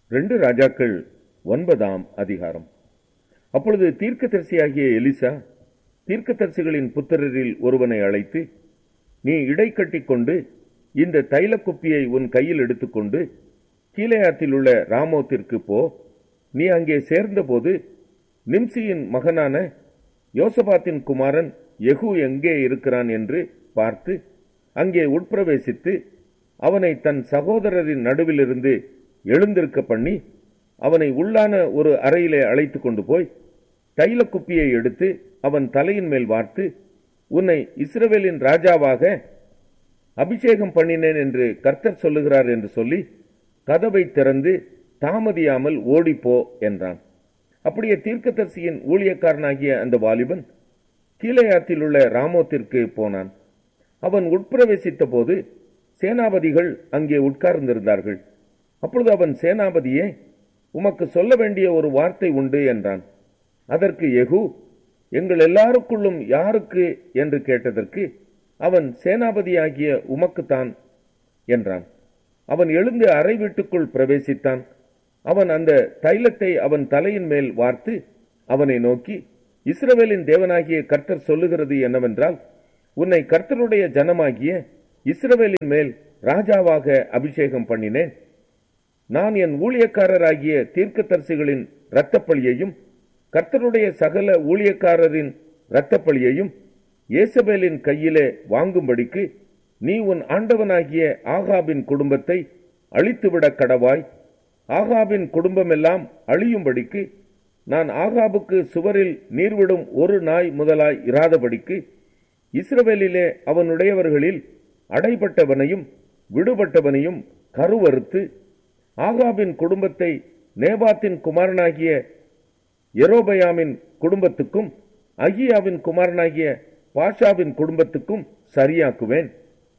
ரெண்டு ராஜாக்கள் ஒன்பதாம் அதிகாரம் அப்பொழுது தீர்க்கதரிசியாகிய எலிசா தீர்க்கதரிசிகளின் புத்திரரில் ஒருவனை அழைத்து நீ இடை கட்டிக்கொண்டு இந்த தைல குப்பியை உன் கையில் எடுத்துக்கொண்டு கீலேயாத்தில் உள்ள ராமோத்திற்கு போ நீ அங்கே சேர்ந்தபோது நிம்சியின் மகனான யோசபாத்தின் குமாரன் யெகூ எங்கே இருக்கிறான் என்று பார்த்து அங்கே உட்பிரவேசித்து அவனை தன் சகோதரரின் நடுவிலிருந்து எழுந்திருக்க பண்ணி அவனை உள்ளான ஒரு அறையிலே அழைத்து கொண்டு போய் தைல குப்பியை எடுத்து அவன் தலையின் மேல் வார்த்து உன்னை இஸ்ரவேலின் ராஜாவாக அபிஷேகம் பண்ணினேன் என்று கர்த்தர் சொல்லுகிறார் என்று சொல்லி கதவை திறந்து தாமதியாமல் ஓடிப்போ என்றான் அப்படியே தீர்க்கதரிசியின் ஊழியக்காரனாகிய அந்த வாலிபன் கீழையாத்தில் உள்ள ராமோத்திற்கு போனான் அவன் உட்பிரவேசித்த போது சேனாபதிகள் அங்கே உட்கார்ந்திருந்தார்கள் அப்பொழுது அவன் சேனாபதியே உமக்கு சொல்ல வேண்டிய ஒரு வார்த்தை உண்டு என்றான் அதற்கு எகு எங்கள் எல்லாருக்குள்ளும் யாருக்கு என்று கேட்டதற்கு அவன் சேனாபதியாகிய உமக்குத்தான் என்றான் அவன் எழுந்து அறை வீட்டுக்குள் பிரவேசித்தான் அவன் அந்த தைலத்தை அவன் தலையின் மேல் வார்த்து அவனை நோக்கி இஸ்ரவேலின் தேவனாகிய கர்த்தர் சொல்லுகிறது என்னவென்றால் உன்னை கர்த்தருடைய ஜனமாகிய இஸ்ரவேலின் மேல் ராஜாவாக அபிஷேகம் பண்ணினேன் நான் என் ஊழியக்காரராகிய தீர்க்கதரிசிகளின் இரத்தப்பழியையும் கர்த்தருடைய சகல ஊழியக்காரரின் இரத்தப்பழியையும் ஏசபேலின் கையிலே வாங்கும்படிக்கு நீ உன் ஆண்டவனாகிய ஆகாபின் குடும்பத்தை அழித்துவிட கடவாய் ஆகாபின் குடும்பமெல்லாம் அழியும்படிக்கு நான் ஆகாபுக்கு சுவரில் நீர்விடும் ஒரு நாய் முதலாய் இராதபடிக்கு இஸ்ரவேலிலே அவனுடையவர்களில் அடைபட்டவனையும் விடுபட்டவனையும் கருவறுத்து ஆகாபின் குடும்பத்தை நேபாத்தின் குமாரனாகிய எரோபயாமின் குடும்பத்துக்கும் அகியாவின் குமாரனாகிய பாஷாவின் குடும்பத்துக்கும் சரியாக்குவேன்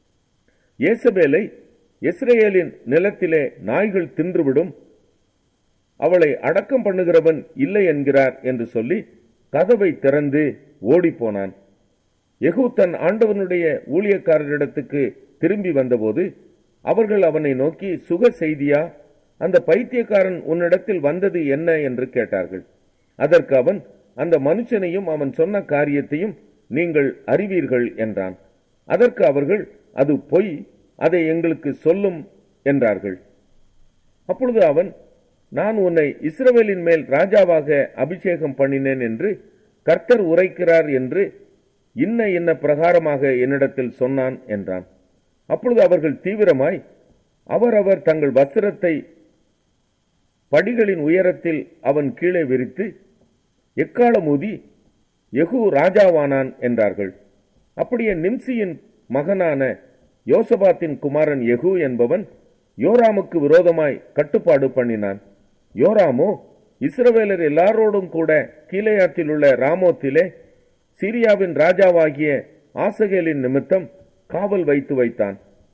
ஏசபேலை இஸ்ரேலின் நிலத்திலே நாய்கள் தின்றுவிடும் அவளை அடக்கம் பண்ணுகிறவன் இல்லை என்கிறார் என்று சொல்லி கதவை திறந்து ஓடிப்போனான் எகு தன் ஆண்டவனுடைய ஊழியக்காரரிடத்துக்கு திரும்பி வந்தபோது அவர்கள் அவனை நோக்கி சுக செய்தியா அந்த பைத்தியக்காரன் உன்னிடத்தில் வந்தது என்ன என்று கேட்டார்கள் அதற்கு அவன் அந்த மனுஷனையும் அவன் சொன்ன காரியத்தையும் நீங்கள் அறிவீர்கள் என்றான் அதற்கு அவர்கள் அது பொய் அதை எங்களுக்கு சொல்லும் என்றார்கள் அப்பொழுது அவன் நான் உன்னை இஸ்ரவேலின் மேல் ராஜாவாக அபிஷேகம் பண்ணினேன் என்று கர்த்தர் உரைக்கிறார் என்று இன்ன இன்ன பிரகாரமாக என்னிடத்தில் சொன்னான் என்றான் அப்பொழுது அவர்கள் தீவிரமாய் அவரவர் தங்கள் வஸ்திரத்தை படிகளின் உயரத்தில் அவன் கீழே விரித்து எக்காலமூதி எகு ராஜாவானான் என்றார்கள் அப்படியே நிம்சியின் மகனான யோசபாத்தின் குமாரன் எகு என்பவன் யோராமுக்கு விரோதமாய் கட்டுப்பாடு பண்ணினான் யோராமோ இஸ்ரவேலர் எல்லாரோடும் கூட கீழையாத்தில் உள்ள ராமோத்திலே சீரியாவின் ராஜாவாகிய ஆசகேலின் நிமித்தம் காவல் வைத்து வைத்தான்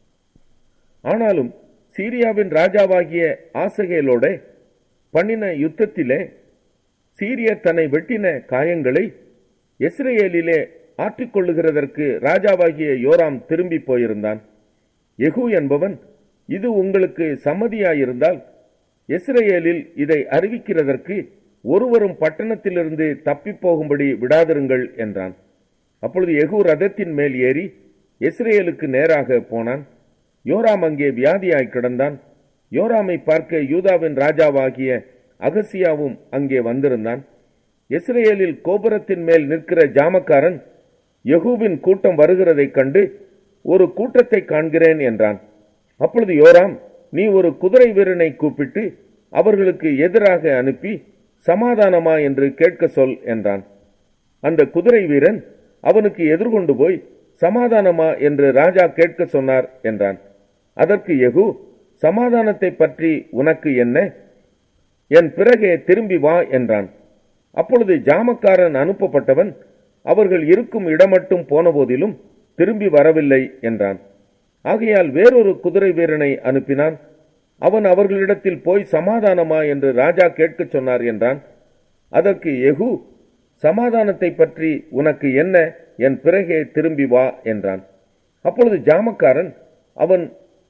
ஆனாலும் சீரியாவின் ராஜாவாகிய ஆசகேலோட பண்ணின யுத்தத்திலே சீரியர் தன்னை வெட்டின காயங்களை எஸ்ரேலிலே ஆற்றிக்கொள்ளுகிறதற்கு ராஜாவாகிய யோராம் திரும்பி போயிருந்தான் எகு என்பவன் இது உங்களுக்கு சம்மதியாயிருந்தால் எஸ்ரேலில் இதை அறிவிக்கிறதற்கு ஒருவரும் பட்டணத்திலிருந்து தப்பிப் போகும்படி விடாதிருங்கள் என்றான் அப்பொழுது எகு ரதத்தின் மேல் ஏறி எஸ்ரேலுக்கு நேராக போனான் யோராம் அங்கே வியாதியாய் கிடந்தான் யோராமை பார்க்க யூதாவின் ராஜாவாகிய அகசியாவும் அங்கே வந்திருந்தான் எஸ்ரேலில் கோபுரத்தின் மேல் நிற்கிற ஜாமக்காரன் யகூவின் கூட்டம் வருகிறதைக் கண்டு ஒரு கூட்டத்தை காண்கிறேன் என்றான் அப்பொழுது யோராம் நீ ஒரு குதிரை வீரனை கூப்பிட்டு அவர்களுக்கு எதிராக அனுப்பி சமாதானமா என்று கேட்க சொல் என்றான் அந்த குதிரை வீரன் அவனுக்கு எதிர்கொண்டு போய் சமாதானமா என்று ராஜா கேட்க சொன்னார் என்றான் அதற்கு எகு சமாதானத்தை பற்றி உனக்கு என்ன என் பிறகே திரும்பி வா என்றான் அப்பொழுது ஜாமக்காரன் அனுப்பப்பட்டவன் அவர்கள் இருக்கும் இடமட்டும் போனபோதிலும் திரும்பி வரவில்லை என்றான் ஆகையால் வேறொரு குதிரை வீரனை அனுப்பினான் அவன் அவர்களிடத்தில் போய் சமாதானமா என்று ராஜா கேட்கச் சொன்னார் என்றான் அதற்கு எகு சமாதானத்தை பற்றி உனக்கு என்ன என் பிறகே திரும்பி வா என்றான் அப்பொழுது ஜாமக்காரன் அவன்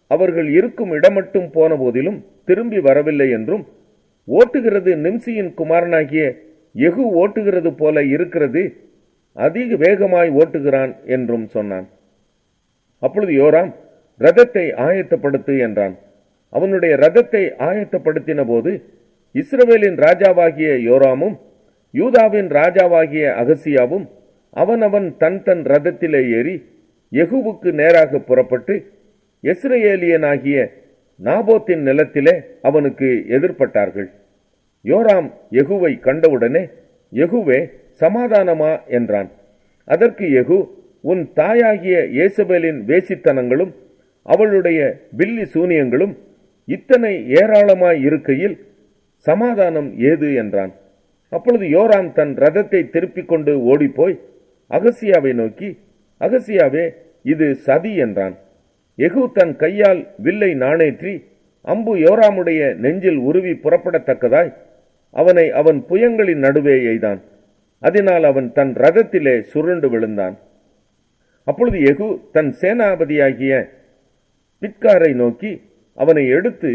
அவர்கள் இருக்கும் இடமட்டும் போன போதிலும் திரும்பி வரவில்லை என்றும் ஓட்டுகிறது நிம்சியின் குமாரனாகிய எகு ஓட்டுகிறது போல இருக்கிறது அதிக வேகமாய் ஓட்டுகிறான் என்றும் சொன்னான் அப்பொழுது யோராம் ரதத்தை ஆயத்தப்படுத்து என்றான் அவனுடைய ரதத்தை ஆயத்தப்படுத்தின போது இஸ்ரவேலின் ராஜாவாகிய யோராமும் யூதாவின் ராஜாவாகிய அகசியாவும் அவனவன் தன் தன் ரதத்திலே ஏறி எகுவுக்கு நேராக புறப்பட்டு எஸ்ரேலியனாகிய நாபோத்தின் நிலத்திலே அவனுக்கு எதிர்ப்பட்டார்கள் யோராம் எகுவை கண்டவுடனே எகுவே சமாதானமா என்றான் அதற்கு எகு உன் தாயாகிய ஏசபேலின் வேசித்தனங்களும் அவளுடைய பில்லி சூனியங்களும் இத்தனை ஏராளமாய் இருக்கையில் சமாதானம் ஏது என்றான் அப்பொழுது யோராம் தன் ரதத்தை திருப்பிக் கொண்டு ஓடிப்போய் அகசியாவை நோக்கி அகசியாவே இது சதி என்றான் எகு தன் கையால் வில்லை நாணேற்றி அம்பு யோராமுடைய நெஞ்சில் உருவி புறப்படத்தக்கதாய் அவனை அவன் புயங்களின் நடுவே எய்தான் அதனால் அவன் தன் ரதத்திலே சுருண்டு விழுந்தான் அப்பொழுது எகு தன் சேனாபதியாகிய பிட்காரை நோக்கி அவனை எடுத்து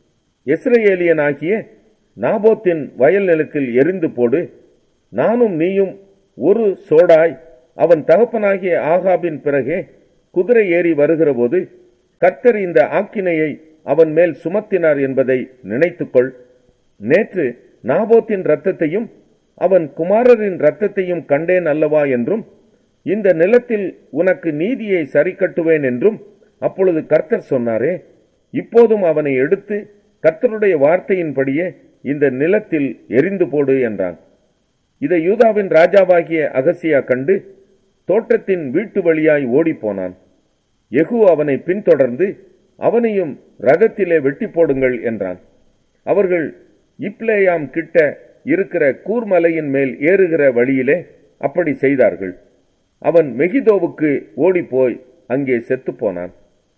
எஸ்ரேலியனாகிய நாபோத்தின் வயல் நிலத்தில் எரிந்து போடு நானும் நீயும் ஒரு சோடாய் அவன் தகப்பனாகிய ஆகாபின் பிறகே குதிரை ஏறி வருகிறபோது கர்த்தர் இந்த ஆக்கினையை அவன் மேல் சுமத்தினார் என்பதை நினைத்துக்கொள் நேற்று நாபோத்தின் இரத்தத்தையும் அவன் குமாரரின் இரத்தத்தையும் கண்டேன் அல்லவா என்றும் இந்த நிலத்தில் உனக்கு நீதியை சரி கட்டுவேன் என்றும் அப்பொழுது கர்த்தர் சொன்னாரே இப்போதும் அவனை எடுத்து கர்த்தருடைய வார்த்தையின்படியே இந்த நிலத்தில் எரிந்து போடு என்றான் இதை யூதாவின் ராஜாவாகிய அகசியா கண்டு தோட்டத்தின் வீட்டு வழியாய் ஓடிப்போனான் எகு அவனை பின்தொடர்ந்து அவனையும் ரதத்திலே வெட்டி போடுங்கள் என்றான் அவர்கள் இப்ளேயாம் கிட்ட இருக்கிற கூர்மலையின் மேல் ஏறுகிற வழியிலே அப்படி செய்தார்கள் அவன் மெகிதோவுக்கு ஓடிப்போய் அங்கே செத்துப் போனான்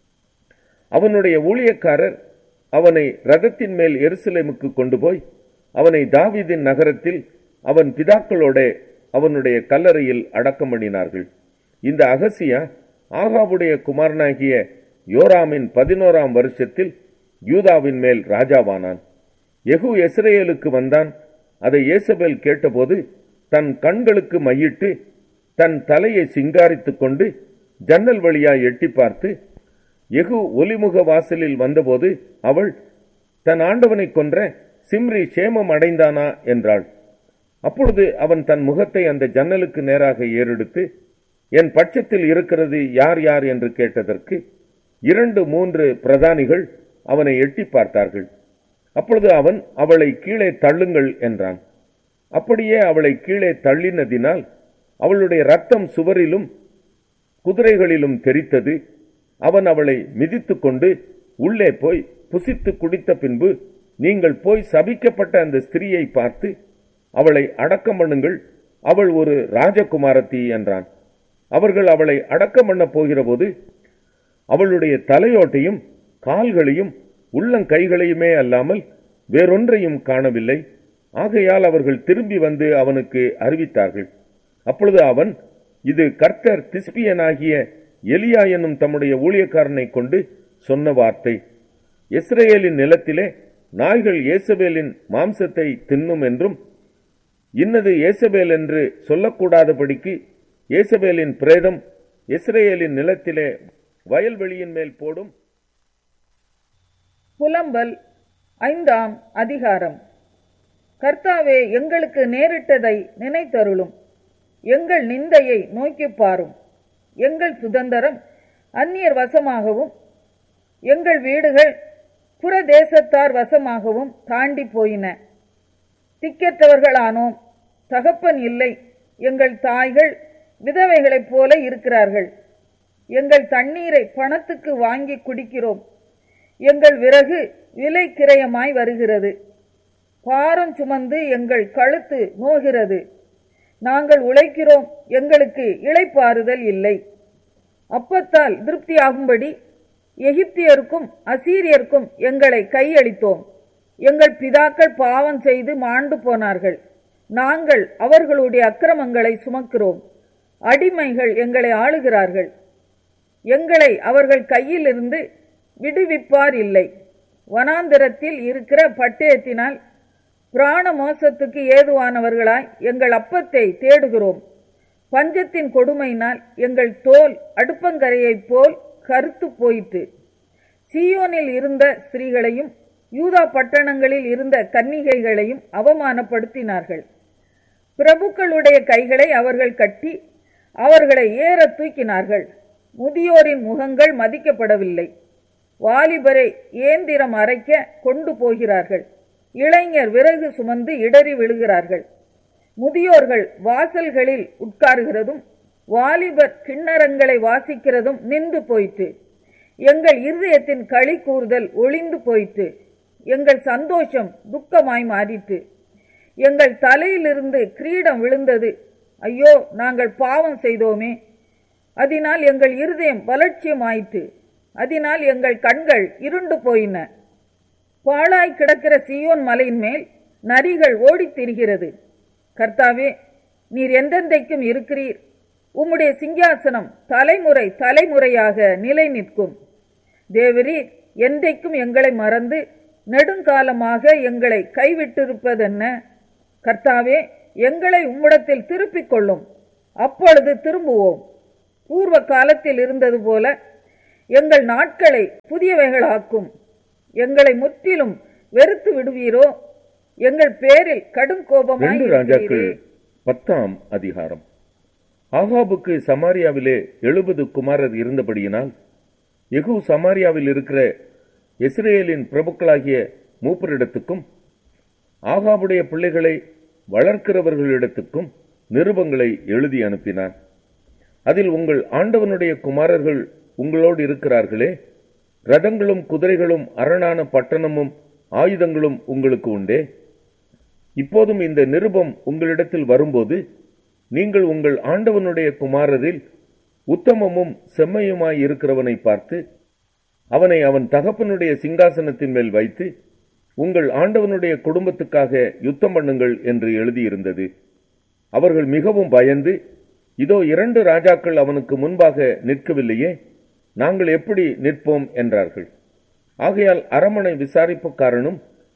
அவனுடைய ஊழியக்காரர் அவனை ரதத்தின் மேல் எருசலேமுக்கு கொண்டு போய் அவனை தாவீதின் நகரத்தில் அவன் பிதாக்களோட அவனுடைய கல்லறையில் அடக்கம் பண்ணினார்கள் இந்த அகசியா ஆகாவுடைய குமாரனாகிய யோராமின் பதினோராம் வருஷத்தில் யூதாவின் மேல் ராஜாவானான் எகு எஸ்ரேலுக்கு வந்தான் அதை ஏசபேல் கேட்டபோது தன் கண்களுக்கு மையிட்டு தன் தலையை சிங்காரித்துக் கொண்டு ஜன்னல் வழியாய் எட்டி பார்த்து எகு ஒலிமுக வாசலில் வந்தபோது அவள் தன் ஆண்டவனை கொன்ற சிம்ரி சேமம் அடைந்தானா என்றாள் அப்பொழுது அவன் தன் முகத்தை அந்த ஜன்னலுக்கு நேராக ஏறெடுத்து என் பட்சத்தில் இருக்கிறது யார் யார் என்று கேட்டதற்கு இரண்டு மூன்று பிரதானிகள் அவனை எட்டி பார்த்தார்கள் அப்பொழுது அவன் அவளை கீழே தள்ளுங்கள் என்றான் அப்படியே அவளை கீழே தள்ளினதினால் அவளுடைய ரத்தம் சுவரிலும் குதிரைகளிலும் தெரித்தது அவன் அவளை மிதித்துக் கொண்டு உள்ளே போய் புசித்து குடித்த பின்பு நீங்கள் போய் சபிக்கப்பட்ட அந்த ஸ்திரீயை பார்த்து அவளை அடக்கம் பண்ணுங்கள் அவள் ஒரு ராஜகுமாரத்தி என்றான் அவர்கள் அவளை அடக்கம் பண்ண போகிறபோது அவளுடைய தலையோட்டையும் கால்களையும் உள்ளங்கைகளையுமே அல்லாமல் வேறொன்றையும் காணவில்லை ஆகையால் அவர்கள் திரும்பி வந்து அவனுக்கு அறிவித்தார்கள் அப்பொழுது அவன் இது கர்த்தர் திஸ்பியனாகிய எலியா என்னும் தம்முடைய ஊழியக்காரனை கொண்டு சொன்ன வார்த்தை இஸ்ரேலின் நிலத்திலே நாய்கள் ஏசபேலின் மாம்சத்தை தின்னும் என்றும் இன்னது ஏசபேல் என்று சொல்லக்கூடாதபடிக்கு ஏசபேலின் பிரேதம் இஸ்ரேலின் நிலத்திலே வயல்வெளியின் மேல் போடும் புலம்பல் ஐந்தாம் அதிகாரம் கர்த்தாவே எங்களுக்கு நேரிட்டதை நினைத்தருளும் எங்கள் நிந்தையை நோக்கிப் பாரும் எங்கள் சுதந்திரம் அந்நியர் வசமாகவும் எங்கள் வீடுகள் புறதேசத்தார் வசமாகவும் தாண்டி போயின திக்கற்றவர்களானோம் தகப்பன் இல்லை எங்கள் தாய்கள் விதவைகளைப் போல இருக்கிறார்கள் எங்கள் தண்ணீரை பணத்துக்கு வாங்கி குடிக்கிறோம் எங்கள் விறகு விலை கிரயமாய் வருகிறது பாரம் சுமந்து எங்கள் கழுத்து நோகிறது நாங்கள் உழைக்கிறோம் எங்களுக்கு இளைப்பாறுதல் இல்லை அப்பத்தால் திருப்தியாகும்படி எகிப்தியருக்கும் அசீரியருக்கும் எங்களை கையளித்தோம் எங்கள் பிதாக்கள் பாவம் செய்து மாண்டு போனார்கள் நாங்கள் அவர்களுடைய அக்கிரமங்களை சுமக்கிறோம் அடிமைகள் எங்களை ஆளுகிறார்கள் எங்களை அவர்கள் கையிலிருந்து விடுவிப்பார் இல்லை வனாந்திரத்தில் இருக்கிற பட்டயத்தினால் பிராண மோசத்துக்கு ஏதுவானவர்களாய் எங்கள் அப்பத்தை தேடுகிறோம் பஞ்சத்தின் கொடுமையினால் எங்கள் தோல் அடுப்பங்கரையைப் போல் கருத்து போயிற்று சீயோனில் இருந்த ஸ்திரீகளையும் யூதா பட்டணங்களில் இருந்த கன்னிகைகளையும் அவமானப்படுத்தினார்கள் பிரபுக்களுடைய கைகளை அவர்கள் கட்டி அவர்களை ஏற தூக்கினார்கள் முதியோரின் முகங்கள் மதிக்கப்படவில்லை வாலிபரை ஏந்திரம் அரைக்க கொண்டு போகிறார்கள் இளைஞர் விறகு சுமந்து இடறி விழுகிறார்கள் முதியோர்கள் வாசல்களில் உட்காருகிறதும் வாலிபர் கிண்ணறங்களை வாசிக்கிறதும் நின்று போயிற்று எங்கள் இருதயத்தின் களி கூறுதல் ஒளிந்து போயிற்று எங்கள் சந்தோஷம் துக்கமாய் மாறிற்று எங்கள் தலையிலிருந்து கிரீடம் விழுந்தது ஐயோ நாங்கள் பாவம் செய்தோமே அதனால் எங்கள் இருதயம் பலட்சியமாயிற்று அதனால் எங்கள் கண்கள் இருண்டு போயின பாழாய் கிடக்கிற சீயோன் மலையின் மேல் நரிகள் ஓடித் திரிகிறது கர்த்தாவே நீர் எந்தெந்தைக்கும் இருக்கிறீர் உம்முடைய சிங்காசனம் தலைமுறை தலைமுறையாக நிலை நிற்கும் தேவரீர் என்றைக்கும் எங்களை மறந்து நெடுங்காலமாக எங்களை கைவிட்டிருப்பதென்ன கர்த்தாவே எங்களை உம்மிடத்தில் திருப்பிக் கொள்ளும் அப்பொழுது திரும்புவோம் பூர்வ காலத்தில் இருந்தது போல எங்கள் நாட்களை புதியவைகளாக்கும் எங்களை முற்றிலும் வெறுத்து விடுவீரோ எங்கள் பேரில் கடும் கோபமாய் ரெண்டு ராஜாக்கள் இருக்கிறீரே. பத்தாம் அதிகாரம் ஆகாபுக்கு சமாரியாவிலே எழுபது குமாரர் இருந்தபடியினால் யெகூ சமாரியாவில் இருக்கிற இஸ்ரேலின் பிரபுக்களாகிய மூப்பரிடத்துக்கும் ஆகாபுடைய பிள்ளைகளை வளர்க்கிறவர்களிடத்துக்கும் நிருபங்களை எழுதி அனுப்பினான் அதில் உங்கள் ஆண்டவனுடைய குமாரர்கள் உங்களோடு இருக்கிறார்களே ரதங்களும் குதிரைகளும் அரணான பட்டணமும் ஆயுதங்களும் உங்களுக்கு உண்டே இப்போதும் இந்த நிருபம் உங்களிடத்தில் வரும்போது நீங்கள் உங்கள் ஆண்டவனுடைய குமாரரில் உத்தமமும் செம்மையுமாய் இருக்கிறவனை பார்த்து அவனை அவன் தகப்பனுடைய சிங்காசனத்தின் மேல் வைத்து உங்கள் ஆண்டவனுடைய குடும்பத்துக்காக யுத்தம் பண்ணுங்கள் என்று எழுதியிருந்தது அவர்கள் மிகவும் பயந்து இதோ இரண்டு ராஜாக்கள் அவனுக்கு முன்பாக நிற்கவில்லையே நாங்கள் எப்படி நிற்போம் என்றார்கள் ஆகையால் அரமனை விசாரிப்புக்காரனும்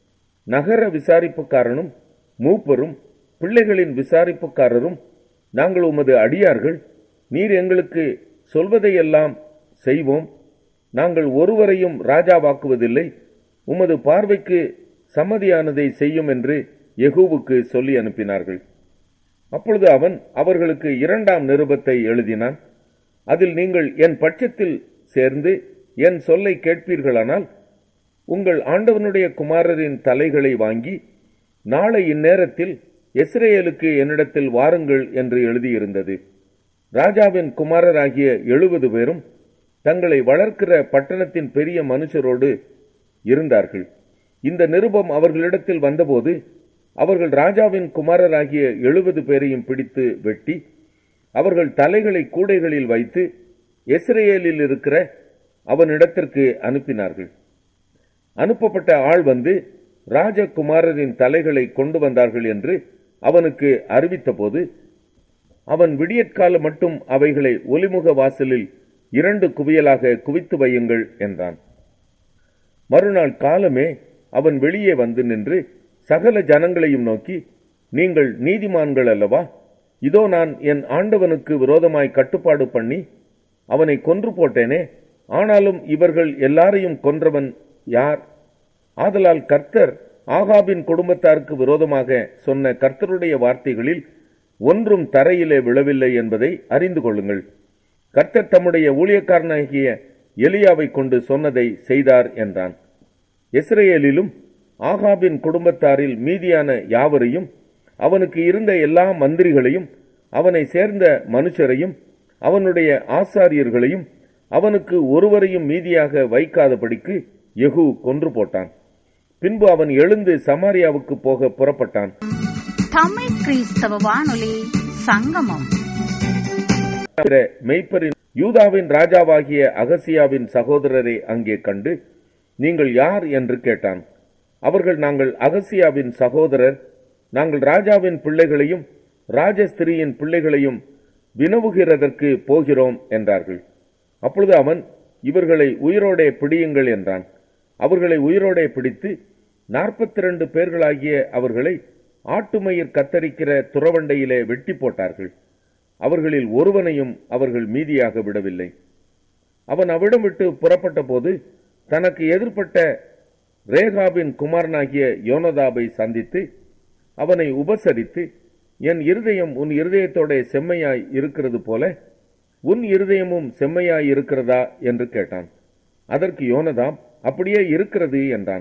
நகர விசாரிப்புக்காரனும் மூப்பரும் பிள்ளைகளின் விசாரிப்புக்காரரும் நாங்கள் உமது அடியார்கள் நீர் எங்களுக்கு சொல்வதையெல்லாம் செய்வோம் நாங்கள் ஒருவரையும் ராஜாவாக்குவதில்லை உமது பார்வைக்கு சம்மதியானதை செய்யும் என்று யெகூவுக்கு சொல்லி அனுப்பினார்கள் அப்பொழுது அவன் அவர்களுக்கு இரண்டாம் நிருபத்தை எழுதினான் அதில் நீங்கள் என் பட்சத்தில் சேர்ந்து என் சொல்லை கேட்பீர்களானால் உங்கள் ஆண்டவனுடைய குமாரரின் தலைகளை வாங்கி நாளை இந்நேரத்தில் இஸ்ரேலுக்கு என்னிடத்தில் வாருங்கள் என்று எழுதியிருந்தது ராஜாவின் குமாரராகிய எழுபது பேரும் தங்களை வளர்க்கிற பட்டணத்தின் பெரிய மனுஷரோடு இருந்தார்கள் இந்த நிருபம் அவர்களிடத்தில் வந்தபோது அவர்கள் ராஜாவின் குமாரராகிய எழுபது பேரையும் பிடித்து வெட்டி அவர்கள் தலைகளை கூடைகளில் வைத்து எஸ்ரேலில் இருக்கிற அவனிடத்திற்கு அனுப்பினார்கள் அனுப்பப்பட்ட ஆள் வந்து ராஜகுமாரரின் தலைகளை கொண்டு வந்தார்கள் என்று அவனுக்கு அறிவித்தபோது அவன் விடியற்கால மட்டும் அவைகளை ஒலிமுக வாசலில் இரண்டு குவியலாக குவித்து வையுங்கள் என்றான் மறுநாள் காலமே அவன் வெளியே வந்து நின்று சகல ஜனங்களையும் நோக்கி நீங்கள் நீதிமான்கள் அல்லவா இதோ நான் என் ஆண்டவனுக்கு விரோதமாய் கட்டுப்பாடு பண்ணி அவனை கொன்று போட்டேனே ஆனாலும் இவர்கள் எல்லாரையும் கொன்றவன் யார் ஆதலால் கர்த்தர் ஆகாபின் குடும்பத்தாருக்கு விரோதமாக சொன்ன கர்த்தருடைய வார்த்தைகளில் ஒன்றும் தரையிலே விழவில்லை என்பதை அறிந்து கொள்ளுங்கள் கர்த்தர் தம்முடைய ஊழியக்காரனாகிய எலியாவை கொண்டு சொன்னதை செய்தார் என்றான் இஸ்ரேலிலும் ஆகாபின் குடும்பத்தாரில் மீதியான யாவரையும் அவனுக்கு இருந்த எல்லா மந்திரிகளையும் அவனை சேர்ந்த மனுஷரையும் அவனுடைய ஆசாரியர்களையும் அவனுக்கு ஒருவரையும் மீதியாக வைக்காதபடிக்கு யெகூ கொன்று போட்டான் பின்பு அவன் எழுந்து சமாரியாவுக்கு போக புறப்பட்டான் தமிழ் கிறிஸ்தவ வானொலி சங்கமம் இருக்கிற மெய்ப்பரின் யூதாவின் ராஜாவாகிய அகசியாவின் சகோதரரை அங்கே கண்டு நீங்கள் யார் என்று கேட்டான் அவர்கள் நாங்கள் அகசியாவின் சகோதரர் நாங்கள் ராஜாவின் பிள்ளைகளையும் ராஜஸ்திரியின் பிள்ளைகளையும் வினவுகிறதற்கு போகிறோம் என்றார்கள் அப்பொழுது அவன் இவர்களை உயிரோடே பிடியுங்கள் என்றான் அவர்களை உயிரோடே பிடித்து நாற்பத்தி இரண்டு பேர்களாகிய அவர்களை ஆட்டுமயிர் கத்தரிக்கிற துறவண்டையிலே வெட்டி போட்டார்கள் அவர்களில் ஒருவனையும் அவர்கள் மீதியாக விடவில்லை அவன் அவிடம் விட்டு புறப்பட்ட போது தனக்கு எதிர்ப்பட்ட ரேகாபின் குமாரனாகிய யோனதாபை சந்தித்து அவனை உபசரித்து என் இருதயம் உன் இருதயத்தோட செம்மையாய் இருக்கிறது போல உன் இருதயமும் செம்மையாய் இருக்கிறதா என்று கேட்டான் அதற்கு யோனதாம் அப்படியே இருக்கிறது என்றான்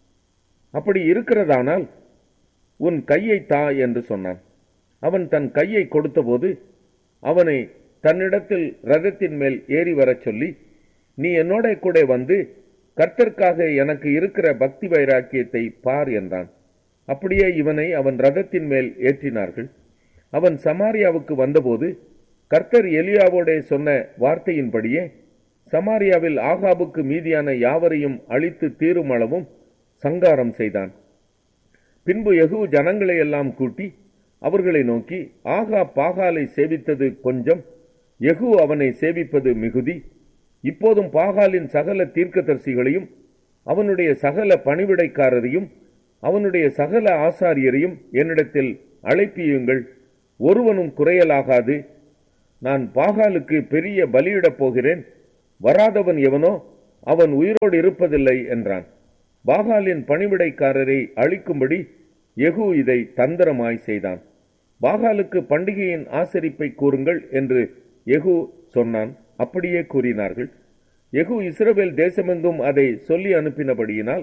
அப்படி இருக்கிறதானால் உன் கையை தா என்று சொன்னான் அவன் தன் கையை கொடுத்தபோது அவனை தன்னிடத்தில் ரதத்தின் மேல் ஏறி வரச் சொல்லி நீ என்னோட கூட வந்து கர்த்தர்க்காக எனக்கு இருக்கிற பக்தி வைராக்கியத்தை பார் என்றான் அப்படியே இவனை அவன் ரதத்தின் மேல் ஏற்றினார்கள் அவன் சமாரியாவுக்கு வந்தபோது கர்த்தர் எலியாவோடே சொன்ன வார்த்தையின்படியே சமாரியாவில் ஆகாபுக்கு மீதியான யாவரையும் அழித்து தீரும் அளவும் சங்காரம் செய்தான் பின்பு யெகூ ஜனங்களை எல்லாம் கூட்டி அவர்களை நோக்கி ஆகா பாகாலை சேவித்தது கொஞ்சம் யெகூ அவனை சேவிப்பது மிகுதி இப்போதும் பாகாலின் சகல தீர்க்கதரிசிகளையும் அவனுடைய சகல பணிவிடைக்காரரையும் அவனுடைய சகல ஆசாரியரையும் என்னிடத்தில் அழைப்பியுங்கள் ஒருவனும் குறையலாகாது நான் பாகாலுக்கு பெரிய பலியிடப் போகிறேன் வராதவன் எவனோ அவன் உயிரோடு இருப்பதில்லை என்றான் பாகாலின் பணிவிடைக்காரரை அழிக்கும்படி யெகூ இதை தந்திரமாய் செய்தான் பாகாலுக்கு பண்டிகையின் ஆசரிப்பை கூறுங்கள் என்று யெகூ சொன்னான் அப்படியே கூறினார்கள் யெகூ இஸ்ரவேல் தேசமெங்கும் அதை சொல்லி அனுப்பினபடியினால்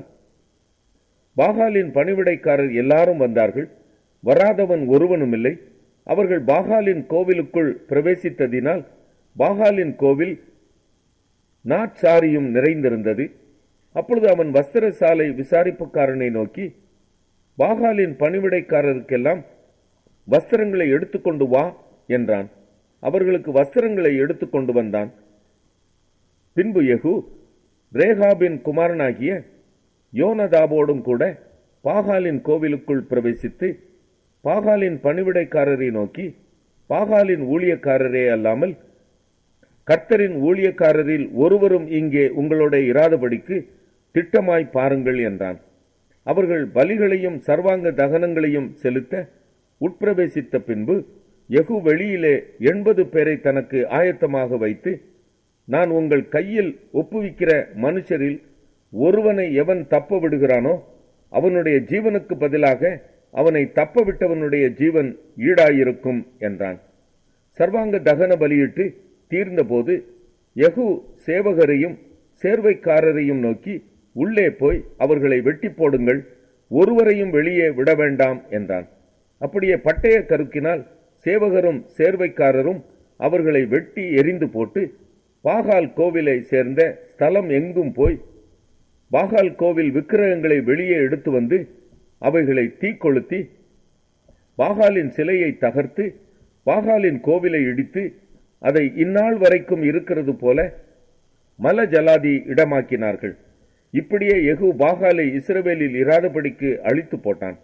பாகாலின் பணிவிடைக்காரர் எல்லாரும் வந்தார்கள் வராதவன் ஒருவனும் இல்லை அவர்கள் பாகாலின் கோவிலுக்குள் பிரவேசித்ததினால் பாகாலின் கோவில் நாட்சாரியும் நிறைந்திருந்தது அப்பொழுது அவன் வஸ்திர சாலை விசாரிப்புக்காரனை நோக்கி பாகாலின் பணிவிடைக்காரருக்கெல்லாம் வஸ்திரங்களை எடுத்துக்கொண்டு வா என்றான் அவர்களுக்கு வஸ்திரங்களை எடுத்துக்கொண்டு வந்தான் பின்பு யெகூ ரேகாபின் குமாரனாகிய யோனதாபோடும் கூட பாகாலின் கோவிலுக்குள் பிரவேசித்து பாகாலின் பணிவிடைக்காரரை நோக்கி பாகாலின் ஊழியக்காரரே அல்லாமல் கர்த்தரின் ஊழியக்காரரில் ஒருவரும் இங்கே உங்களோட இராதபடிக்கு திட்டமாய் பாருங்கள் என்றான் அவர்கள் பலிகளையும் சர்வாங்க தகனங்களையும் செலுத்த உட்பிரவேசித்த பின்பு யெகூ வெளியிலே எண்பது பேரை தனக்கு ஆயத்தமாக வைத்து நான் உங்கள் கையில் ஒப்புவிக்கிற மனுஷரில் ஒருவனை எவன் தப்ப விடுகிறானோ அவனுடைய ஜீவனுக்கு பதிலாக அவனை தப்ப விட்டவனுடைய ஜீவன் ஈடாயிருக்கும் என்றான் சர்வாங்க தகன பலியிட்டு தீர்ந்தபோது யெகூ சேவகரையும் சேர்வைக்காரரையும் நோக்கி உள்ளே போய் அவர்களை வெட்டி போடுங்கள் ஒருவரையும் வெளியே விட வேண்டாம் என்றான் அப்படியே பட்டய கருக்கினால் சேவகரும் சேர்வைக்காரரும் அவர்களை வெட்டி எரிந்து போட்டு பாகால் கோவிலை சேர்ந்த ஸ்தலம் எங்கும் போய் பாகால் கோவில் விக்கிரகங்களை வெளியே எடுத்து வந்து அவைகளை தீக்கொளுத்தி பாகாலின் சிலையை தகர்த்து பாகாலின் கோவிலை இடித்து அதை இந்நாள் வரைக்கும் இருக்கிறது போல மல ஜலாதி இடமாக்கினார்கள் இப்படியே எகு பாகாலை இஸ்ரவேலில் இராதபடிக்கு அழித்து போட்டான்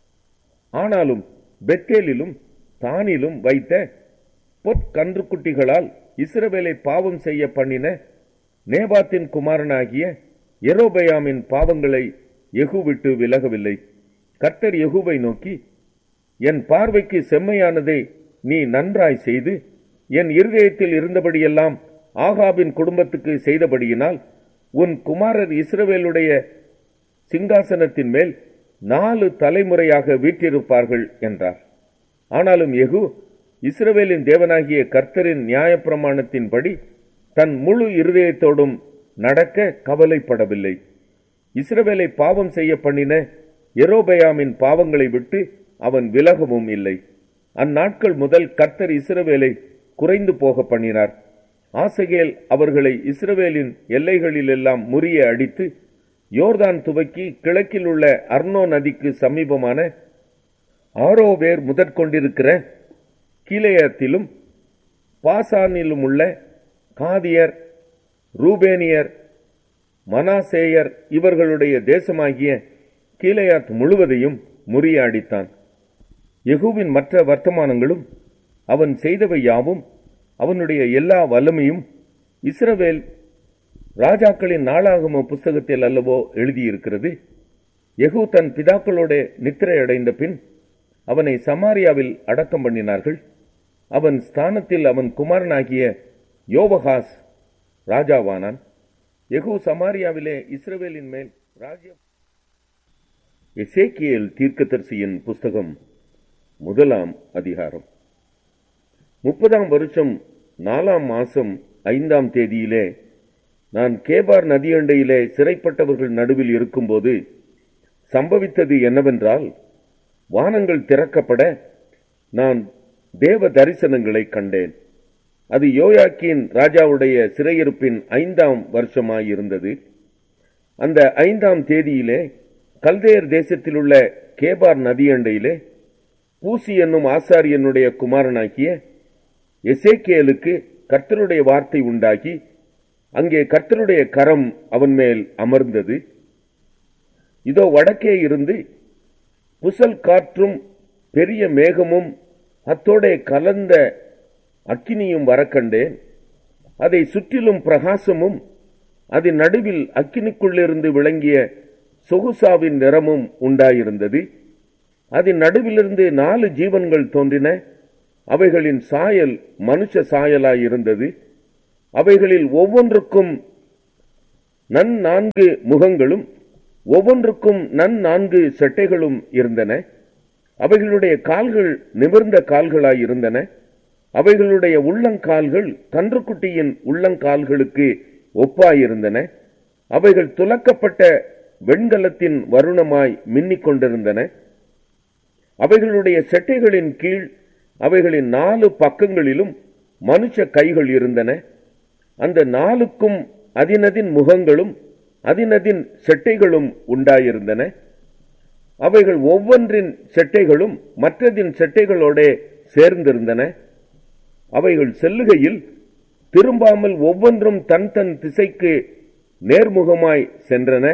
ஆனாலும் பெத்தேலிலும் தானிலும் வைத்த பொற்கன்றுக்குட்டிகளால் இஸ்ரவேலை பாவம் செய்ய பண்ணின நேபாத்தின் குமாரனாகிய எரோபயாமின் பாவங்களை எகு விட்டு விலகவில்லை கர்த்தர் யெகூவை நோக்கி என் பார்வைக்கு செம்மையானதை நீ நன்றாய் செய்து என் இருதயத்தில் இருந்தபடியெல்லாம் ஆகாபின் குடும்பத்துக்கு செய்தபடியினால் உன் குமாரர் இஸ்ரவேலுடைய சிங்காசனத்தின் மேல் நாலு தலைமுறையாக வீற்றிருப்பார்கள் என்றார் ஆனாலும் எகு இஸ்ரவேலின் தேவனாகிய கர்த்தரின் நியாயப்பிரமாணத்தின்படி தன் முழு இருதயத்தோடும் நடக்க கவலைப்படவில்லை இஸ்ரவேலை பாவம் செய்ய பண்ணின எரோபயாமின் பாவங்களை விட்டு அவன் விலகவும் இல்லை அந்நாட்கள் முதல் கர்த்தர் இஸ்ரவேலை குறைந்து போக பண்ணினார் ஆசகேல் அவர்களை இஸ்ரவேலின் எல்லைகளிலெல்லாம் முறிய அடித்து யோர்தான் துவக்கி கிழக்கில் உள்ள அர்னோ நதிக்கு சமீபமான ஆரோவேர் முதற்கொண்டிருக்கிற கீலேயத்திலும் பாசானிலும் உள்ள காதியர் ரூபேனியர் மனாசேயர் இவர்களுடைய தேசமாகிய கீலேயாத் முழுவதையும் முறியடித்தான் யெகூவின் மற்ற வர்த்தமானங்களும் அவன் செய்தவை யாவும் அவனுடைய எல்லா வல்லமையும் இஸ்ரவேல் ராஜாக்களின் நாளாகம புஸ்தகத்தில் அல்லவோ எழுதியிருக்கிறது யெகூ தன் பிதாக்களோட நித்திரை அடைந்த பின் அவனை சமாரியாவில் அடக்கம் பண்ணினார்கள் அவன் ஸ்தானத்தில் அவன் குமாரனாகிய யோவகாஸ் ராஜாவானான் யெகூ சமாரியாவிலே இஸ்ரவேலின் மேல் ராஜ்யம் எசேக்கியேல் தீர்க்கதரிசியின் புஸ்தகம் முதலாம் அதிகாரம் முப்பதாம் வருஷம் நாலாம் மாசம் ஐந்தாம் தேதியிலே நான் கேபார் நதியண்டையிலே சிறைப்பட்டவர்கள் நடுவில் இருக்கும்போது சம்பவித்தது என்னவென்றால் வானங்கள் திறக்கப்பட நான் தேவ தரிசனங்களை கண்டேன் அது யோயாக்கின் ராஜாவுடைய சிறையிருப்பின் ஐந்தாம் வருஷமாயிருந்தது அந்த ஐந்தாம் தேதியிலே கல்தேயர் தேசத்தில் உள்ள கேபார் நதியண்டையிலே பூசி என்னும் ஆசாரியனுடைய குமாரனாகிய எசேக்கியலுக்கு கர்த்தருடைய வார்த்தை உண்டாகி அங்கே கர்த்தருடைய கரம் அவன் மேல் அமர்ந்தது இதோ வடக்கே இருந்து புசல் காற்றும் பெரிய மேகமும் அத்தோடே கலந்த அக்கினியும் வரக்கண்டேன் அதை சுற்றிலும் பிரகாசமும் அதன் நடுவில் அக்கினிக்குள்ளிருந்து விளங்கிய சொகுசாவின் நிறமும் உண்டாயிருந்தது அதன் நடுவிலிருந்து நாலு ஜீவன்கள் தோன்றின அவைகளின் சாயல் மனுஷ சாயலாயிருந்தது அவைகளில் ஒவ்வொன்றுக்கும் நன் நான்கு முகங்களும் ஒவ்வொன்றுக்கும் நன் நான்கு செட்டைகளும் இருந்தன அவைகளுடைய கால்கள் நிமிர்ந்த கால்களாயிருந்தன அவைகளுடைய உள்ளங்கால்கள் கன்றுக்குட்டியின் உள்ளங்கால்களுக்கு ஒப்பாயிருந்தன அவைகள் துலக்கப்பட்ட வெண்கலத்தின் வருணமாய் மின்னிக் கொண்டிருந்தன அவைகளுடைய செட்டைகளின் கீழ் அவைகளின் நாலு பக்கங்களிலும் மனுஷ கைகள் இருந்தன அந்த நாலுக்கும் அதினதின் முகங்களும் அதினதின் செட்டைகளும் உண்டாயிருந்தன அவைகள் ஒவ்வொன்றின் செட்டைகளும் மற்றதின் செட்டைகளோட சேர்ந்திருந்தன அவைகள் செல்லுகையில் திரும்பாமல் ஒவ்வொன்றும் தன் தன் திசைக்கு நேர்முகமாய் சென்றன